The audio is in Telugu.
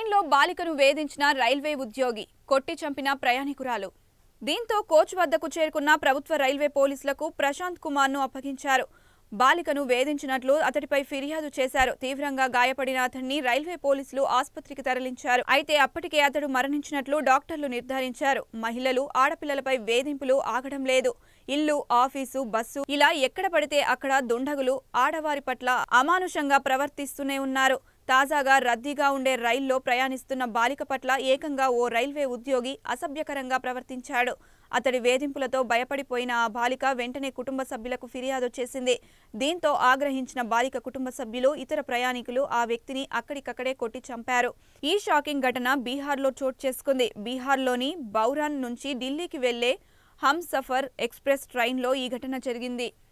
ట్రైన్లో బాలికను వేధించిన రైల్వే ఉద్యోగి కొట్టి చంపిన ప్రయాణికురాలు దీంతో కోచ్ వద్దకు చేరుకున్న ప్రభుత్వ రైల్వే పోలీసులకు ప్రశాంత్ కుమార్ను అప్పగించారు బాలికను వేధించినట్లు అతడిపై ఫిర్యాదు చేశారు తీవ్రంగా గాయపడిన అతన్ని రైల్వే పోలీసులు ఆసుపత్రికి తరలించారు అయితే అప్పటికే అతడు మరణించినట్లు డాక్టర్లు నిర్ధారించారు మహిళలు ఆడపిల్లలపై వేధింపులు ఆగడం లేదు ఇల్లు ఆఫీసు బస్సు ఇలా ఎక్కడ పడితే అక్కడ దుండగులు ఆడవారి పట్ల అమానుషంగా ప్రవర్తిస్తూనే ఉన్నారు తాజాగా రద్దీగా ఉండే రైల్లో ప్రయాణిస్తున్న బాలిక పట్ల ఏకంగా ఓ రైల్వే ఉద్యోగి అసభ్యకరంగా ప్రవర్తించాడు అతడి వేధింపులతో భయపడిపోయిన ఆ బాలిక వెంటనే కుటుంబ సభ్యులకు ఫిర్యాదు చేసింది దీంతో ఆగ్రహించిన బాలిక కుటుంబ సభ్యులు ఇతర ప్రయాణికులు ఆ వ్యక్తిని అక్కడికక్కడే కొట్టి చంపారు ఈ షాకింగ్ ఘటన బీహార్లో చోటు చేసుకుంది బీహార్లోని బౌరాన్ నుంచి ఢిల్లీకి వెళ్లే హమ్ సఫర్ ఎక్స్ప్రెస్ ట్రైన్లో ఈ ఘటన జరిగింది